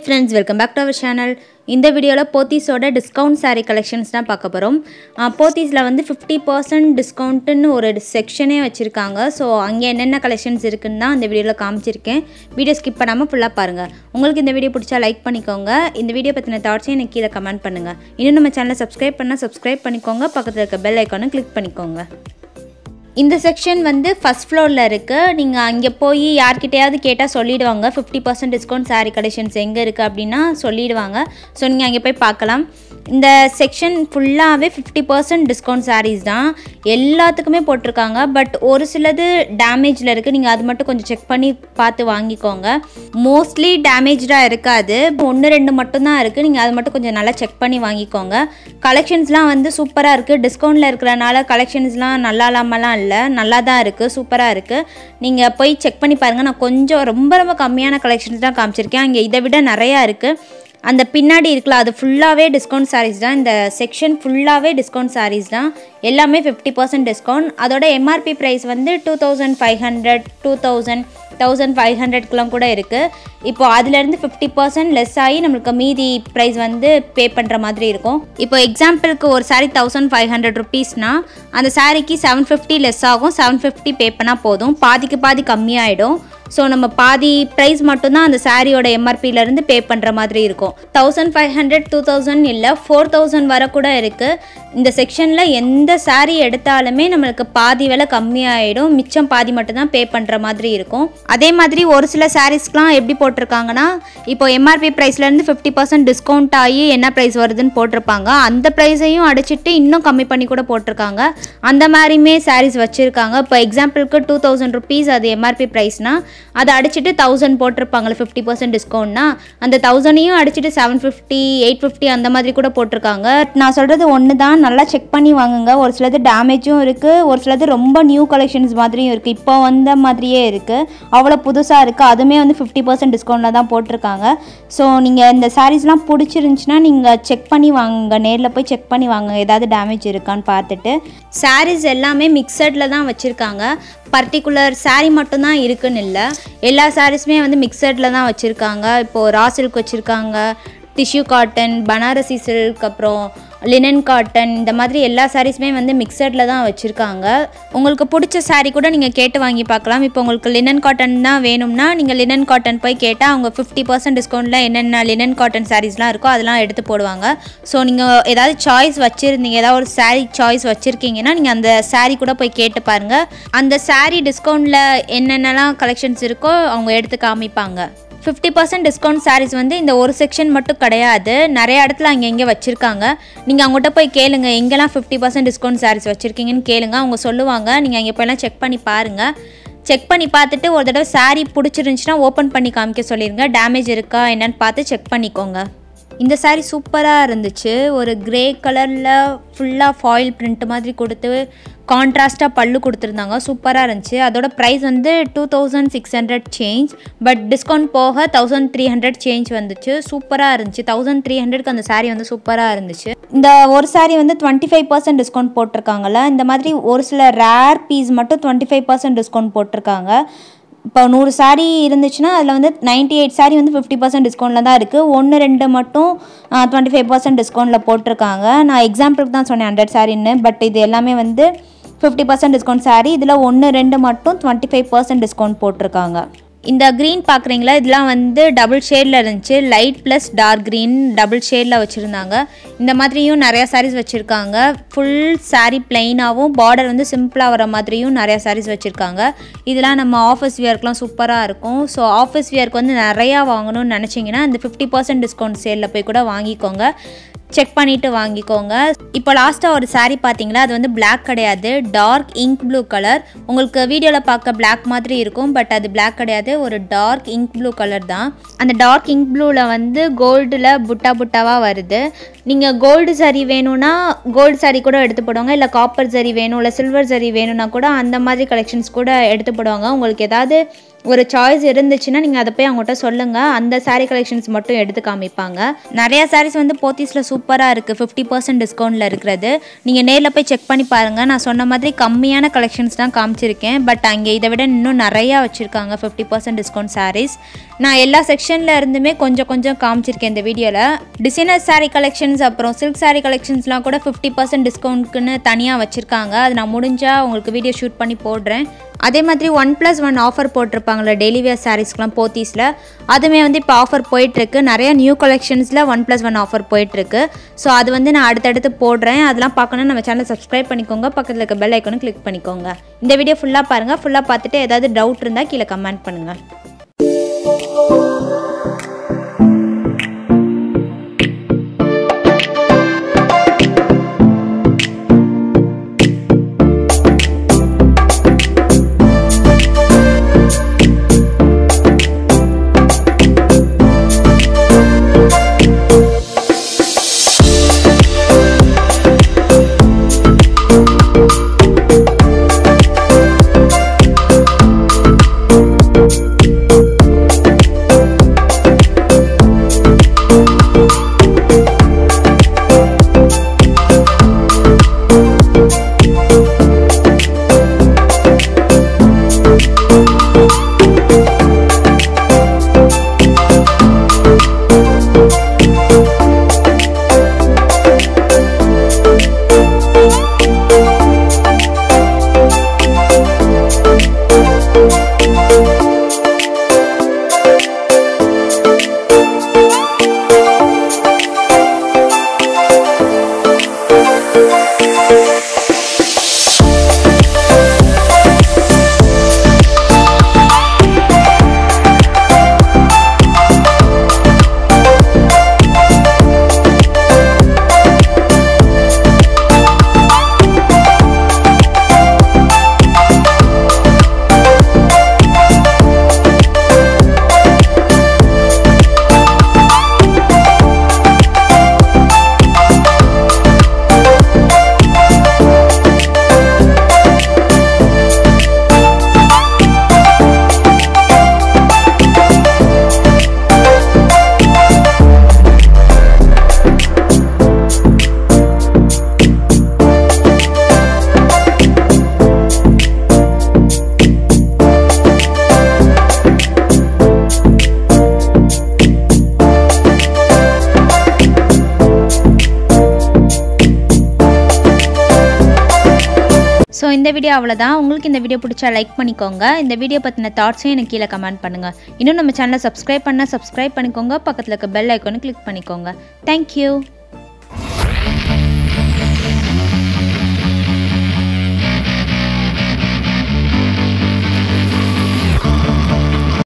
friends welcome back to our channel இந்த வீடியோவில் போத்தீஸோட discount saree collections தான் பார்க்க போகிறோம் போத்தீஸில் வந்து ஃபிஃப்டி பர்சன்ட் டிஸ்கவுண்ட்டுன்னு ஒரு செக்ஷனே வச்சுருக்காங்க ஸோ அங்கே என்னென்ன கலெக்ஷன்ஸ் இருக்குன்னு தான் இந்த வீடியோவில் காமிச்சிருக்கேன் வீடியோ ஸ்கிப் பண்ணாமல் ஃபுல்லாக பாருங்கள் உங்களுக்கு இந்த வீடியோ பிடிச்சா லைக் பண்ணிக்கோங்க இந்த வீடியோ பற்றின தாட்ஸையும் எனக்கு கீழே கமெண்ட் பண்ணுங்கள் இன்னும் நம்ம சேனலை சப்ஸ்கிரைப் பண்ணால் சப்ஸ்கிரைப் பண்ணிக்கோங்க பக்கத்தில் இருக்க பெல் ஐக்கானும் கிளிக் பண்ணிக்கோங்க இந்த செக்ஷன் வந்து ஃபஸ்ட் ஃப்ளோரில் இருக்குது நீங்கள் அங்கே போய் யார்கிட்டயாவது கேட்டால் சொல்லிடுவாங்க fifty percent discount saree collections எங்கே இருக்குது அப்படின்னா சொல்லிடுவாங்க ஸோ நீங்கள் அங்கே போய் பார்க்கலாம் இந்த செக்ஷன் ஃபுல்லாகவே ஃபிஃப்டி பர்சன்ட் டிஸ்கவுண்ட் sarees தான் எல்லாத்துக்குமே போட்டிருக்காங்க பட் ஒரு சிலது டேமேஜில் இருக்குது நீங்கள் அது மட்டும் கொஞ்சம் செக் பண்ணி பார்த்து வாங்கிக்கோங்க மோஸ்ட்லி டேமேஜாக இருக்காது ஒன்று ரெண்டு மட்டும்தான் இருக்குது நீங்கள் அது மட்டும் கொஞ்சம் நல்லா செக் பண்ணி வாங்கிக்கோங்க கலெக்ஷன்ஸ்லாம் வந்து சூப்பராக இருக்குது டிஸ்கவுண்ட்டில் இருக்கிறனால கலெக்ஷன்ஸ்லாம் நல்லா இல்லாமலாம் இல்லை நல்லா தான் இருக்குது சூப்பராக இருக்குது நீங்கள் போய் செக் பண்ணி பாருங்கள் நான் கொஞ்சம் ரொம்ப ரொம்ப கம்மியான கலெக்ஷன்ஸ் தான் காமிச்சிருக்கேன் அங்கே இதை விட நிறையா இருக்குது அந்த பின்னாடி இருக்குல்ல அது ஃபுல்லாகவே டிஸ்கவுண்ட் sarees தான் இந்த செக்ஷன் ஃபுல்லாகவே டிஸ்கவுண்ட் sarees தான் எல்லாமே ஃபிஃப்டி பர்சன்ட் டிஸ்கவுண்ட் அதோட எம்ஆர்பி ப்ரைஸ் வந்து two thousand five hundred two thousand thousand five ஹண்ட்ரட்க்குலாம் கூட இருக்குது இப்போ அதுலேருந்து ஃபிஃப்டி பர்சன்ட் லெஸ் ஆகி நம்மளுக்கு மீதி ப்ரைஸ் வந்து பே பண்ணுற மாதிரி இருக்கும் இப்போ எக்ஸாம்பிளுக்கு ஒரு saree தௌசண்ட் ஃபைவ் ஹண்ட்ரட் ருபீஸ்னால் அந்த சாரீக்கு செவன் ஃபிஃப்டி லெஸ் ஆகும் செவன் ஃபிஃப்டி பே பண்ணால் போதும் பாதிக்கு பாதி கம்மியாயிடும் ஸோ நம்ம பாதி ப்ரைஸ் மட்டும்தான் அந்த சாரியோட எம்ஆர்பியிலேருந்து பே பண்ணுற மாதிரி இருக்கும் thousand five hundred two thousand இல்லை ஃபோர் தௌசண்ட் வர கூட இருக்குது இந்த செக்ஷனில் எந்த saree எடுத்தாலுமே நம்மளுக்கு பாதி விலை கம்மியாயிடும் மிச்சம் பாதி மட்டும்தான் பே பண்ணுற மாதிரி இருக்கும் அதே மாதிரி ஒரு சில சாரீஸ்க்குலாம் எப்படி போட்டிருக்காங்கன்னா இப்போ எம்ஆர்பி ப்ரைஸ்லேருந்து ஃபிஃப்டி பர்சன்ட் டிஸ்கவுண்ட் ஆகி என்ன ப்ரைஸ் வருதுன்னு போட்டிருப்பாங்க அந்த ப்ரைஸையும் அடிச்சிட்டு இன்னும் கம்மி பண்ணி கூட போட்டிருக்காங்க அந்த மாதிரியுமே சாரீஸ் வச்சுருக்காங்க இப்போ எக்ஸாம்பிளுக்கு டூ தௌசண்ட் ருபீஸ் அது எம்ஆர்பி ப்ரைஸ்னால் அதை அடிச்சுட்டு தௌசண்ட் போட்டிருப்பாங்களே ஃபிஃப்டி பர்சன்ட் டிஸ்கவுண்ட்னா அந்த தௌசண்டையும் அடிச்சுட்டு செவன் ஃபிஃப்டி எயிட் ஃபிஃப்டி அந்த மாதிரி கூட போட்டிருக்காங்க நான் சொல்கிறது ஒன்று தான் நல்லா செக் பண்ணி வாங்குங்க ஒரு சிலது டேமேஜும் இருக்குது ஒரு சிலது ரொம்ப நியூ கலெக்ஷன்ஸ் மாதிரியும் இருக்குது இப்போ வந்த மாதிரியே இருக்குது அவ்வளோ புதுசாக இருக்குது அதுவுமே வந்து ஃபிஃப்டி பர்சன்ட் டிஸ்கவுண்டில் தான் போட்டிருக்காங்க ஸோ நீங்கள் இந்த சாரீஸ்லாம் பிடிச்சிருந்துச்சின்னா நீங்கள் செக் பண்ணி வாங்குங்க நேரில் போய் செக் பண்ணி வாங்குங்க ஏதாவது டேமேஜ் இருக்கான்னு பார்த்துட்டு சாரீஸ் எல்லாமே மிக்சடில் தான் வச்சுருக்காங்க பர்டிகுலர் saree மட்டும்தான் இருக்குன்னு இல்லை எல்லா சாரீஸுமே வந்து மிக்சடில் தான் வச்சுருக்காங்க இப்போது ரா சில்க் வச்சுருக்காங்க டிஷ்யூ காட்டன் பனாரசி சில்க் அப்புறம் லினன் காட்டன் இந்த மாதிரி எல்லா சாரீஸுமே வந்து மிக்சடில் தான் வச்சுருக்காங்க உங்களுக்கு பிடிச்ச saree கூட நீங்கள் கேட்டு வாங்கி பார்க்கலாம் இப்போ உங்களுக்கு லினன் காட்டன் தான் வேணும்னா நீங்கள் லினன் காட்டன் போய் கேட்டால் அவங்க ஃபிஃப்டி பர்சன்ட் டிஸ்கவுண்ட்டில் என்னென்ன லினன் காட்டன் சாரீஸ்லாம் இருக்கோ அதெல்லாம் எடுத்து போடுவாங்க ஸோ நீங்கள் ஏதாவது சாய்ஸ் வச்சுருந்தீங்க ஏதாவது ஒரு saree சாய்ஸ் வச்சுருக்கீங்கன்னா நீங்கள் அந்த saree கூட போய் கேட்டு பாருங்கள் அந்த saree டிஸ்கவுண்ட்டில் என்னென்னலாம் கலெக்ஷன்ஸ் இருக்கோ அவங்க எடுத்து காமிப்பாங்க ஃபிஃப்டி பர்சன்ட் டிஸ்கவுண்ட் sarees வந்து இந்த ஒரு செக்ஷன் மட்டும் கிடையாது நிறைய இடத்துல அங்கே இங்கே வச்சுருக்காங்க நீங்கள் அவங்ககிட்ட போய் கேளுங்க எங்கெல்லாம் ஃபிஃப்டி பர்சன்ட் டிஸ்கவுண்ட் sarees வச்சுருக்கீங்கன்னு கேளுங்க அவங்க சொல்லுவாங்க நீங்கள் அங்கே போயெல்லாம் செக் பண்ணி பாருங்கள் செக் பண்ணி பார்த்துட்டு ஒரு தடவை saree பிடிச்சிருந்துச்சின்னா ஓப்பன் பண்ணி காமிக்க சொல்லிடுங்க டேமேஜ் இருக்கா என்னன்னு பார்த்து செக் பண்ணிக்கோங்க இந்த saree சூப்பராக இருந்துச்சு ஒரு கிரே கலரில் ஃபுல்லாக ஃபாயில் பிரிண்ட் மாதிரி கொடுத்து கான்ட்ராஸ்ட்டாக பல்லு கொடுத்துருந்தாங்க சூப்பராக இருந்துச்சு அதோட ப்ரைஸ் வந்து two thousand six hundred change but discount போக தௌசண்ட் த்ரீ ஹண்ட்ரட் சேஞ்ச் வந்துச்சு சூப்பராக இருந்துச்சு தௌசண்ட் த்ரீ ஹண்ட்ரட்க்கு அந்த saree வந்து சூப்பராக இருந்துச்சு இந்த ஒரு saree வந்து டுவெண்ட்டி ஃபைவ் பர்சன்ட் டிஸ்கவுண்ட் போட்டிருக்காங்கல்ல இந்த மாதிரி ஒரு சில ரேர் பீஸ் மட்டும் டுவெண்ட்டி ஃபைவ் பர்சன்ட் டிஸ்கவுண்ட் போட்டிருக்காங்க இப்போ நூறு saree இருந்துச்சுன்னா அதில் வந்து நைன்ட்டி எயிட் saree வந்து ஃபிஃப்டி பர்சன்ட் டிஸ்கவுண்ட்டில் தான் இருக்குது ஒன்று ரெண்டு மட்டும் டுவெண்ட்டி ஃபைவ் பர்சன்ட் டிஸ்கவுண்ட்டில் போட்டிருக்காங்க நான் எக்ஸாம்பிளுக்கு தான் சொன்னேன் ஹண்ட்ரட் சாரின்னு பட் இது எல்லாமே வந்து ஃபிஃப்டி பர்சன்ட் டிஸ்கவுண்ட் saree இதில் ஒன்று ரெண்டு மட்டும் டுவெண்ட்டி ஃபைவ் பர்சன்ட் டிஸ்கவுண்ட் போட்டிருக்காங்க இந்த க்ரீன் பார்க்குறீங்களா இதெல்லாம் வந்து டபுள் ஷேடில் இருந்துச்சு light plus dark green double ஷேடில் வச்சுருந்தாங்க இந்த மாதிரியும் நிறையா சாரீஸ் வச்சுருக்காங்க ஃபுல் saree பிளெயினாகவும் பார்டர் வந்து சிம்பிளாக வர மாதிரியும் நிறையா sarees வச்சுருக்காங்க இதெல்லாம் நம்ம ஆஃபீஸ் வியர்க்கெலாம் சூப்பராக இருக்கும் ஸோ ஆஃபீஸ் வியர்க்கு வந்து நிறையா வாங்கணும்னு நினச்சிங்கன்னா இந்த ஃபிஃப்டி பர்சன்ட் டிஸ்கவுண்ட் சேலில் போய் கூட வாங்கிக்கோங்க செக் பண்ணிவிட்டு வாங்கிக்கோங்க இப்போ லாஸ்ட்டாக ஒரு saree பார்த்தீங்களா அது வந்து Black கிடையாது டார்க் இங்க் ப்ளூ கலர் உங்களுக்கு வீடியோவில் பார்க்க Black மாதிரி இருக்கும் பட் அது Black கிடையாது ஒரு டார்க் இங்க் ப்ளூ கலர் தான் அந்த டார்க் இங்க் ப்ளூவில் வந்து கோல்டில் புட்டா புட்டாவாக வருது நீங்கள் கோல்டு saree வேணும்னா கோல்டு saree கூட எடுத்து போடுவாங்க இல்லை காப்பர் saree வேணும் இல்லை சில்வர் saree வேணும்னா கூட அந்த மாதிரி கலெக்ஷன்ஸ் கூட எடுத்து போடுவாங்க உங்களுக்கு ஏதாவது ஒரு சாய்ஸ் இருந்துச்சுன்னா நீங்கள் அதை போய் அவங்ககிட்ட சொல்லுங்கள் அந்த saree கலெக்ஷன்ஸ் மட்டும் எடுத்து காமிப்பாங்க நிறைய sarees வந்து போத்தீஸில் சூப்பராக இருக்குது ஃபிஃப்டி பர்சன்ட் டிஸ்கவுண்ட்டில் இருக்கிறது நீங்கள் நேரில் போய் செக் பண்ணி பாருங்கள் நான் சொன்ன மாதிரி கம்மியான கலெக்ஷன்ஸ் தான் காமிச்சிருக்கேன் பட் அங்கே இதை விட இன்னும் நிறையா வச்சுருக்காங்க ஃபிஃப்டி பர்சன்ட் டிஸ்கவுண்ட் sarees நான் எல்லா செக்ஷனில் இருந்துமே கொஞ்சம் கொஞ்சம் காமிச்சிருக்கேன் இந்த வீடியோவில் டிசைனர் saree கலெக்ஷன்ஸ் அப்புறம் சில்க் saree கலெக்ஷன்ஸ்லாம் கூட ஃபிஃப்டி பர்சன்ட் டிஸ்கவுண்ட்க்குன்னு தனியாக வச்சுருக்காங்க அது நான் முடிஞ்சால் உங்களுக்கு வீடியோ ஷூட் பண்ணி போடுறேன் அதே மாதிரி ஒன் ப்ளஸ் ஒன் ஆஃபர் போட்டிருப்பாங்களே டெய்லி வேர் சாரீஸ்க்குலாம் போத்தீஸில் அதுவுமே வந்து இப்போ ஆஃபர் போயிட்டுருக்கு நிறைய நியூ கலெக்ஷன்ஸில் ஒன் ப்ளஸ் ஒன் ஆஃபர் போயிட்டுருக்கு ஸோ அது வந்து நான் அடுத்தடுத்து போடுறேன் அதெல்லாம் பார்க்கணும் நம்ம சேனல் சப்ஸ்கிரைப் பண்ணிக்கோங்க பக்கத்தில் இருக்க பெல் ஐக்கனும் கிளிக் பண்ணிக்கோங்க இந்த வீடியோ ஃபுல்லாக பாருங்கள் ஃபுல்லாக பார்த்துட்டு ஏதாவது டவுட் இருந்தால் கீழே கமெண்ட் பண்ணுங்கள் ஸோ இந்த வீடியோ அவ்வளோதான் உங்களுக்கு இந்த வீடியோ பிடிச்சா லைக் பண்ணிக்கோங்க இந்த வீடியோ பற்றின தாட்ஸையும் எனக்கு கீழே கமெண்ட் பண்ணுங்கள் இன்னும் நம்ம சேனலை சப்ஸ்கிரைப் பண்ணால் சப்ஸ்கிரைப் பண்ணிக்கோங்க பக்கத்தில் இருக்க பெல் ஐக்கானு கிளிக் பண்ணிக்கோங்க தேங்க்யூ